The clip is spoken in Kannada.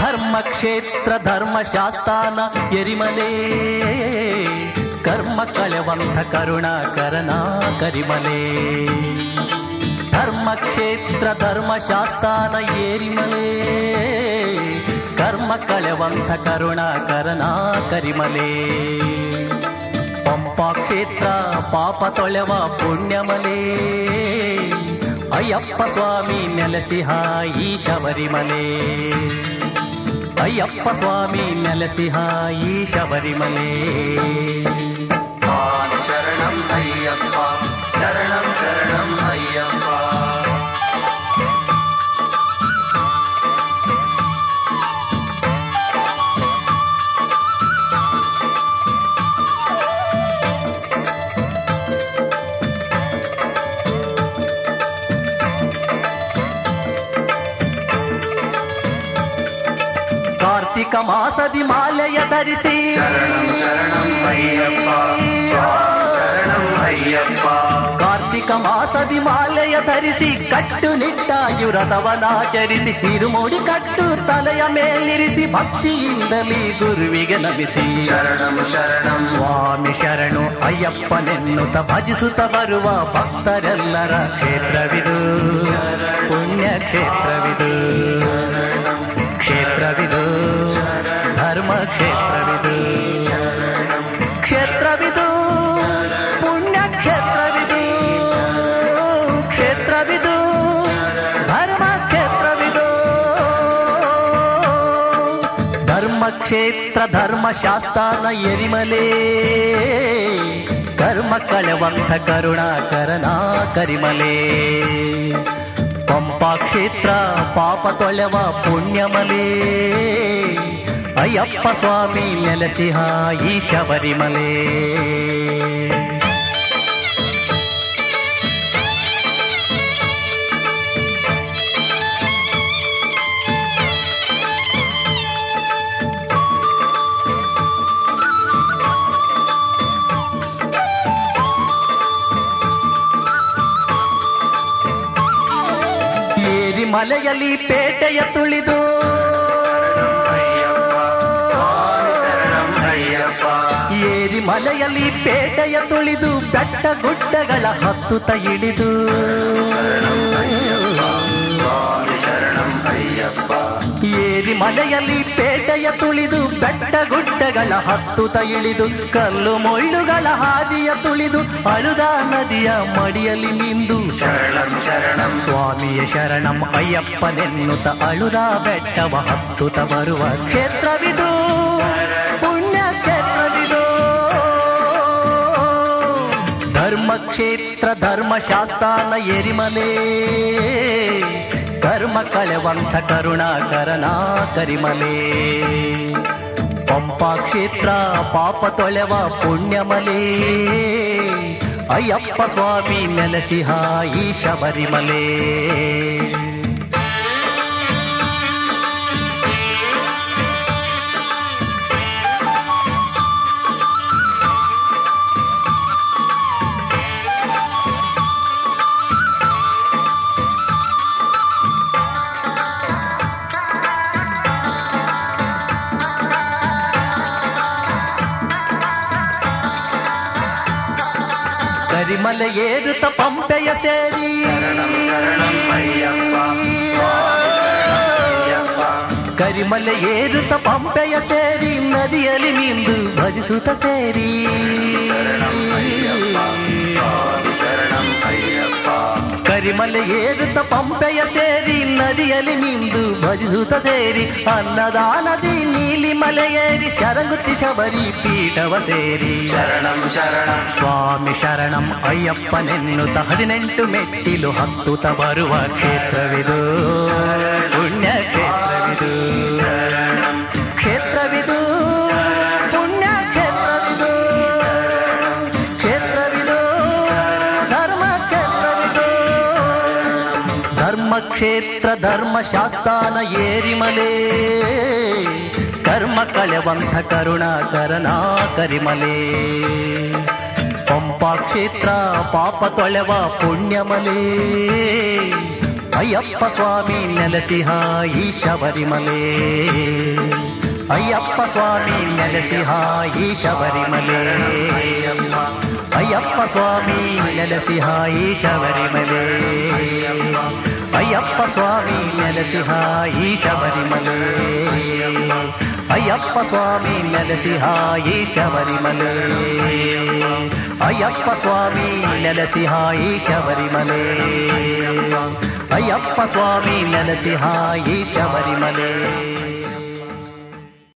ಧರ್ಮಕ್ಷೇತ್ರ ಧರ್ಮಶಾಸ್ತಾನ ಎರಿಮಲೆ ಕರ್ಮ ಕಳೆವಂಥ ಕರುಣಾಕರನ ಕರಿಮಲೆ ಧರ್ಮಕ್ಷೇತ್ರ ಧರ್ಮಶಾಸ್ತಾನ ಏರಿಮಲೆ ಕರ್ಮ ಕಳೆವಂಥ ಕರುಣಾಕರನ ಕರಿಮಲೆ ಪಂಪಾ ಕ್ಷೇತ್ರ ಪಾಪ ತೊಳೆವ ಪುಣ್ಯಮಲೆ ಅಯ್ಯಪ್ಪ ಸ್ವಾಮಿ ನೆಲೆಸಿಹ ಈ ಶಬರಿಮಲೆ ಅಯ್ಯಪ್ಪ ಸ್ವಾಮಿ ನೆಲೆಸಿಹ ಈ ಶಬರಿಮಲೆ ಶರಣಂ ಅಯ್ಯಪ್ಪ ಶರಣಂ ಶರಣಂ ಅಯ್ಯಪ್ಪ ಕಾರ್ತಿಕ ಮಾಸದಿ ಮಾಲೆಯ ಧರಿಸಿ ಶರಣಂ ಶರಣಂ ಅಯ್ಯಪ್ಪ ಸ್ವಾಮಿ ಶರಣಂ ಅಯ್ಯಪ್ಪ ಕಾರ್ತಿಕ ಮಾಸದಿ ಮಾಲೆಯ ಧರಿಸಿ ಕಟ್ಟುನಿಟ್ಟಾಗಿ ವ್ರತವನಾಚರಿಸಿ ತಿರುಮುಡಿ ಕಟ್ಟು ತಲೆಯ ಮೇಲಿರಿಸಿ ಭಕ್ತಿಯಿಂದಲೇ ಗುರುವಿಗೆ ನಮಿಸಿ ಶರಣಂ ಶರಣಂ ಸ್ವಾಮಿ ಶರಣು ಅಯ್ಯಪ್ಪನೆನ್ನುತ್ತ ಭಜಿಸುತ್ತ ಬರುವ ಭಕ್ತರೆಲ್ಲರ ಕ್ಷೇತ್ರವಿದು ಪುಣ್ಯ ಕ್ಷೇತ್ರವಿದು ಕ್ಷೇತ್ರವಿದು ಧರ್ಮ ಕ್ಷೇತ್ರವಿದು ಕ್ಷೇತ್ರವಿದು ಪುಣ್ಯ ಕ್ಷೇತ್ರವಿದು ಕ್ಷೇತ್ರವಿದು ಧರ್ಮ ಕ್ಷೇತ್ರವಿದು ಧರ್ಮಕ್ಷೇತ್ರ ಧರ್ಮಶಾಸ್ತಾನ ಎರಿಮಲೆ ಕರ್ಮ ಕಳೆವಂಥ ಕರುಣಾಕರನ ಕರಿಮಲೆ ಪಂಪಾ ಕ್ಷೇತ್ರ ಪಾಪ ತೊಳೆವ ಪುಣ್ಯಮಲೆ ಅಯ್ಯಪ್ಪ ಸ್ವಾಮಿ ನೆಲೆಸಿಹ ಈ ಶಬರಿಮಲೆ ಏರಿ ಮಲೆಯಲ್ಲಿ ಪೇಟೆಯ ತುಳಿದು ಅಯ್ಯಪ್ಪ ಸ್ವಾಮಿ ಶರಣಂ ಅಯ್ಯಪ್ಪ ಏರಿ ಮಲೆಯಲ್ಲಿ ಪೇಟೆಯ ತುಳಿದು ಬೆಟ್ಟ ಗುಡ್ಡಗಳ ಹತ್ತುತ್ತ ಇಳಿದು ಶರಣಂ ಅಯ್ಯಪ್ಪ ಸ್ವಾಮಿ ಶರಣಂ ಅಯ್ಯಪ್ಪ ಏರಿ ಮಲೆಯಲ್ಲಿ ಪೇಟೆಯ ತುಳಿದು ಬೆಟ್ಟ ಗುಡ್ಡಗಳ ಹತ್ತುತ್ತ ಇಳಿದು ಕಲ್ಲು ಮೊಳ್ಳುಗಳ ಹಾದಿಯ ತುಳಿದು ಅಳುದ ನದಿಯ ಮಡಿಯಲ್ಲಿ ನಿಂದು ಶರಣಂ ಶರಣಂ ಸ್ವಾಮಿಯ ಶರಣಂ ಅಯ್ಯಪ್ಪನೆನ್ನುತ್ತ ಅಳುದ ಬೆಟ್ಟವ ಹತ್ತುತ್ತ ಬರುವ ಕ್ಷೇತ್ರವಿದು ಪುಣ್ಯ ಕ್ಷೇತ್ರವಿದು ಧರ್ಮಕ್ಷೇತ್ರ ಧರ್ಮಶಾಸ್ತಾನ ಎರಿಮಲೆ ಕರ್ಮ ಕಳೆವಂಥ ಕರುಣಾಕರನ ಕರಿಮಲೆ ಪಂಪಾ ಕ್ಷೇತ್ರ ಪಾಪ ತೊಳೆವ ಪುಣ್ಯಮಲೆ ಅಯ್ಯಪ್ಪ ಸ್ವಾಮಿ ನೆಲೆಸಿಹ ಈ ಶಬರಿಮಲೆ ಕರಿಮಲೆ ಏರುತ್ತ ಪಂಪೆಯ ಸೇರಿ ಶರಣಂ ಶರಣಂ ಅಯ್ಯಪ್ಪ ಸ್ವಾಮಿ ಶರಣಂ ಅಯ್ಯಪ್ಪ ಕರಿಮಲೆ ಏರುತ್ತ ಪಂಪೆಯ ಸೇರಿ ನದಿಯಲ್ಲಿ ನಿಂದು ಭಜಿಸುತ್ತ ಸೇರಿ ಶರಣಂ ಅಯ್ಯಪ್ಪ ಸ್ವಾಮಿ ಶರಣಂ ಅಯ್ಯಪ್ಪ ಕರಿಮಲೆ ಏರುತ್ತ ಪಂಪೆಯ ಸೇರಿ ನದಿಯಲ್ಲಿ ನಿಂದು ಭಜಿಸುತ್ತ ಸೇರಿ ಅನ್ನದಾನದಿ ನೀಲಿ ಮಲೆ ಏರಿ ಶರಂಗುತ್ತಿ ಶಬರಿ ಪೀಠವ ಸೇರಿ ಶರಣಂ ಶರಣಂ ಸ್ವಾಮಿ ಶರಣಂ ಅಯ್ಯಪ್ಪನೆನ್ನುತ್ತ ಹದಿನೆಂಟು ಮೆಟ್ಟಿಲು ಹತ್ತುತ್ತ ಬರುವ ಕ್ಷೇತ್ರವಿದು ಪುಣ್ಯ ಕ್ಷೇತ್ರವಿದು ಕ್ಷೇತ್ರವಿದು ಪುಣ್ಯ ಕ್ಷೇತ್ರವಿದು ಕ್ಷೇತ್ರವಿದು ಧರ್ಮ ಕ್ಷೇತ್ರವಿದು ಧರ್ಮಕ್ಷೇತ್ರ ಧರ್ಮಶಾಸ್ತಾನ ಏರಿಮಲೆ ಕರ್ಮ ಕಳೆವಂಥ ಕರುಣಾಕರನ ಕರಿಮಲೆ ಪಂಪಾ ಕ್ಷೇತ್ರ ಪಾಪ ತೊಳೆವ ಪುಣ್ಯಮಲೆ ಅಯ್ಯಪ್ಪ ಸ್ವಾಮಿ ನೆಲೆಸಿಹ ಈ ಶಬರಿಮಲೆ ಅಯ್ಯಪ್ಪ ಸ್ವಾಮಿ ನೆಲೆಸಿಹ ಈ ಶಬರಿಮಲೆ ಅಯ್ಯಪ್ಪ ಸ್ವಾಮಿ ನೆಲೆಸಿಹ ಈ ಶಬರಿಮಲೆ ಅಯ್ಯಪ್ಪ ಸ್ವಾಮಿ ನೆಲೆಸಿಹ ಈ ಶಬರಿಮಲೆ ಅಯ್ಯಪ್ಪ ಸ್ವಾಮಿ ನೆಲೆಸಿಹ ಈ ಶಬರಿಮಲೆ ಅಯ್ಯಪ್ಪ ಸ್ವಾಮಿ ನೆಲೆಸಿಹ ಈ ಶಬರಿಮಲೆ ಅಯ್ಯಪ್ಪ ಸ್ವಾಮಿ ನೆಲೆಸಿಹ ಈ ಶಬರಿಮಲೆ